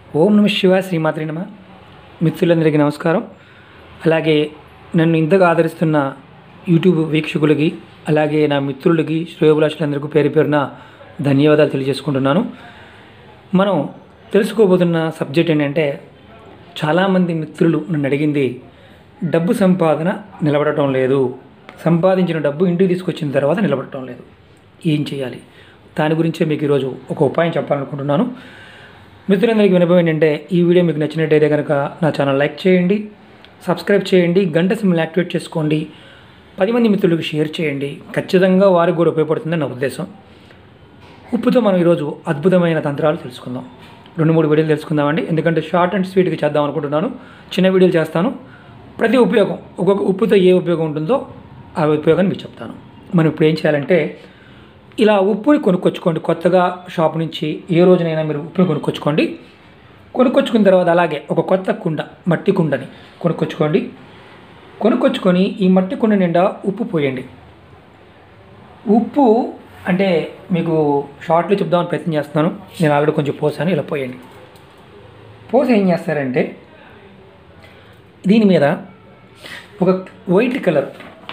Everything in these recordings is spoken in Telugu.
ఓం నమ శివ శ్రీమాత్రి నమ మిత్రులందరికీ నమస్కారం అలాగే నన్ను ఇంతగా ఆదరిస్తున్న యూట్యూబ్ వీక్షకులకి అలాగే నా మిత్రులకి శ్రేయోభిలాషులందరికీ పేరు పేరున ధన్యవాదాలు తెలియజేసుకుంటున్నాను మనం తెలుసుకోబోతున్న సబ్జెక్ట్ ఏంటంటే చాలామంది మిత్రులు నన్ను అడిగింది డబ్బు సంపాదన నిలబడటం లేదు సంపాదించిన డబ్బు ఇంటికి తీసుకొచ్చిన తర్వాత నిలబడటం లేదు ఏం చేయాలి దాని గురించే మీకు ఈరోజు ఒక ఉపాయం చెప్పాలనుకుంటున్నాను మిత్రులందరికీ వినపం ఏంటంటే ఈ వీడియో మీకు నచ్చినట్టయితే కనుక నా ఛానల్ లైక్ చేయండి సబ్స్క్రైబ్ చేయండి గంట సిమ్ని యాక్టివేట్ చేసుకోండి పది మంది మిత్రులకు షేర్ చేయండి ఖచ్చితంగా వారికి కూడా ఉపయోగపడుతుందని నా ఉద్దేశం ఉప్పుతో మనం ఈరోజు అద్భుతమైన తంత్రాలు తెలుసుకుందాం రెండు మూడు వీడియోలు తెలుసుకుందామండి ఎందుకంటే షార్ట్ అండ్ స్వీట్గా చేద్దాం అనుకుంటున్నాను చిన్న వీడియోలు చేస్తాను ప్రతి ఉపయోగం ఒక్కొక్క ఉప్పుతో ఏ ఉపయోగం ఉంటుందో ఆ ఉపయోగాన్ని మీకు చెప్తాను మనం ఇప్పుడు ఏం చేయాలంటే ఇలా ఉప్పుని కొనుక్కొచ్చుకోండి కొత్తగా షాప్ నుంచి ఏ రోజునైనా మీరు ఉప్పుని కొనుక్కొచ్చుకోండి కొనుక్కొచ్చుకున్న తర్వాత అలాగే ఒక కొత్త కుండ మట్టి కుండని కొనుక్కొచ్చుకోండి కొనుక్కొచ్చుకొని ఈ మట్టి కుండ నిండా ఉప్పు పోయండి ఉప్పు అంటే మీకు షార్ట్లో చెప్దామని ప్రయత్నం చేస్తున్నాను నేను ఆల్రెడీ కొంచెం పోసాను ఇలా పోయండి పోసి ఏం చేస్తారంటే దీని మీద ఒక వైట్ కలర్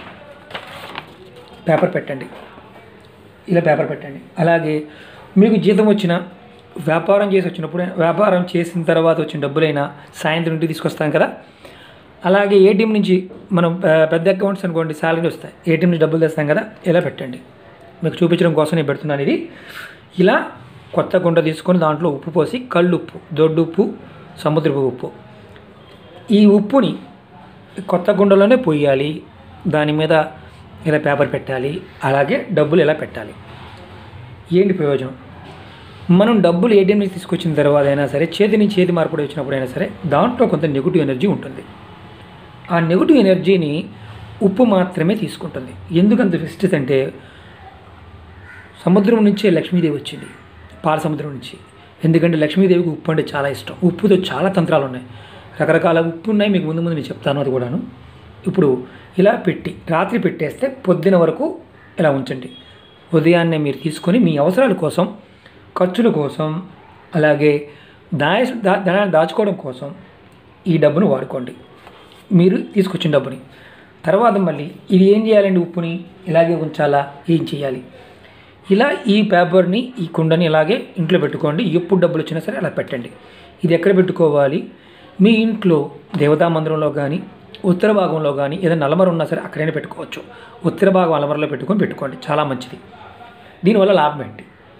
పేపర్ పెట్టండి ఇలా పేపర్ పెట్టండి అలాగే మీకు జీతం వచ్చిన వ్యాపారం చేసి వచ్చినప్పుడు వ్యాపారం చేసిన తర్వాత వచ్చిన డబ్బులైనా సాయంత్రం ఇంటికి తీసుకొస్తాం కదా అలాగే ఏటీఎం నుంచి మనం పె- పెద్ద అకౌంట్స్ అనుకోండి శాలరీ వస్తాయి ఏటీఎం నుంచి డబ్బులు తెస్తాం కదా ఇలా పెట్టండి మీకు చూపించడం కోసం నేను పెడుతున్నాను ఇది ఇలా కొత్త గుంట తీసుకొని దాంట్లో ఉప్పు పోసి కళ్ళు ఉప్పు దొడ్డు ఉప్పు సముద్రపు ఉప్పు ఈ ఉప్పుని కొత్త గుండలోనే పోయాలి దాని మీద ఇలా పేపర్ పెట్టాలి అలాగే డబ్బులు ఇలా పెట్టాలి ఏంటి ప్రయోజనం మనం డబ్బులు ఏటీఎం నుంచి తీసుకొచ్చిన తర్వాత అయినా సరే చేతి నుంచి చేతి మార్పిడి వచ్చినప్పుడైనా సరే దాంట్లో కొంత నెగిటివ్ ఎనర్జీ ఉంటుంది ఆ నెగిటివ్ ఎనర్జీని ఉప్పు మాత్రమే తీసుకుంటుంది ఎందుకంత విశిష్టత అంటే సముద్రం నుంచే లక్ష్మీదేవి వచ్చింది పాల సముద్రం నుంచి ఎందుకంటే లక్ష్మీదేవికి ఉప్పు అంటే చాలా ఇష్టం ఉప్పుతో చాలా తంత్రాలు ఉన్నాయి రకరకాల ఉప్పు ఉన్నాయి మీకు ముందు ముందు నేను చెప్తాను అది కూడాను ఇప్పుడు ఇలా పెట్టి రాత్రి పెట్టేస్తే పొద్దున వరకు ఇలా ఉంచండి ఉదయాన్నే మీరు తీసుకొని మీ అవసరాల కోసం ఖర్చుల కోసం అలాగే దాయ దా- ధనాన్ని దాచుకోవడం కోసం ఈ డబ్బును వాడుకోండి మీరు తీసుకొచ్చిన డబ్బుని తర్వాత మళ్ళీ ఇది ఏం చేయాలండి ఉప్పుని ఇలాగే ఉంచాలా ఏం చేయాలి ఇలా ఈ పేపర్ని ఈ కుండని ఇలాగే ఇంట్లో పెట్టుకోండి ఎప్పుడు డబ్బులు వచ్చినా సరే అలా పెట్టండి ఇది ఎక్కడ పెట్టుకోవాలి మీ ఇంట్లో దేవతా మందిరంలో కానీ ఉత్తర భాగంలో కానీ ఏదైనా అలమర ఉన్నా సరే అక్కడైనా పెట్టుకోవచ్చు ఉత్తర భాగం అలమరలో పెట్టుకొని పెట్టుకోండి చాలా మంచిది దీనివల్ల లాభం ఏంటి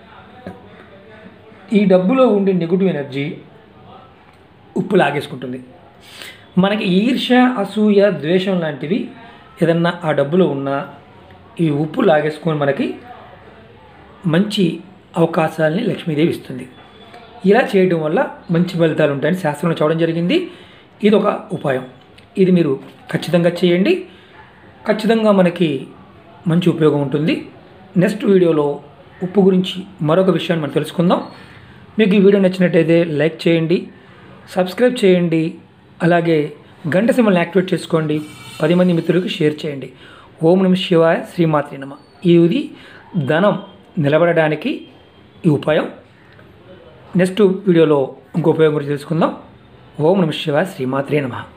ఈ డబ్బులో ఉండే నెగిటివ్ ఎనర్జీ ఉప్పు లాగేసుకుంటుంది మనకి ఈర్ష్య అసూయ ద్వేషం లాంటివి ఏదన్నా ఆ డబ్బులో ఉన్నా ఈ ఉప్పు లాగేసుకొని మనకి మంచి అవకాశాలని లక్ష్మీదేవి ఇస్తుంది ఇలా చేయడం వల్ల మంచి ఫలితాలు ఉంటాయని శాస్త్రంలో చూడడం జరిగింది ఇది ఒక ఉపాయం ఇది మీరు ఖచ్చితంగా చేయండి ఖచ్చితంగా మనకి మంచి ఉపయోగం ఉంటుంది నెక్స్ట్ వీడియోలో ఉప్పు గురించి మరొక విషయాన్ని మనం తెలుసుకుందాం మీకు ఈ వీడియో నచ్చినట్టయితే లైక్ చేయండి సబ్స్క్రైబ్ చేయండి అలాగే గంట సింబల్ని యాక్టివేట్ చేసుకోండి పది మంది మిత్రులకు షేర్ చేయండి ఓం నమ శివాయ శ్రీమాత్రి నమ ఇది ధనం నిలబడడానికి ఈ ఉపాయం నెక్స్ట్ వీడియోలో ఇంకో ఉపయోగం గురించి తెలుసుకుందాం ఓం నమ శివాయ శ్రీమాత్రే నమ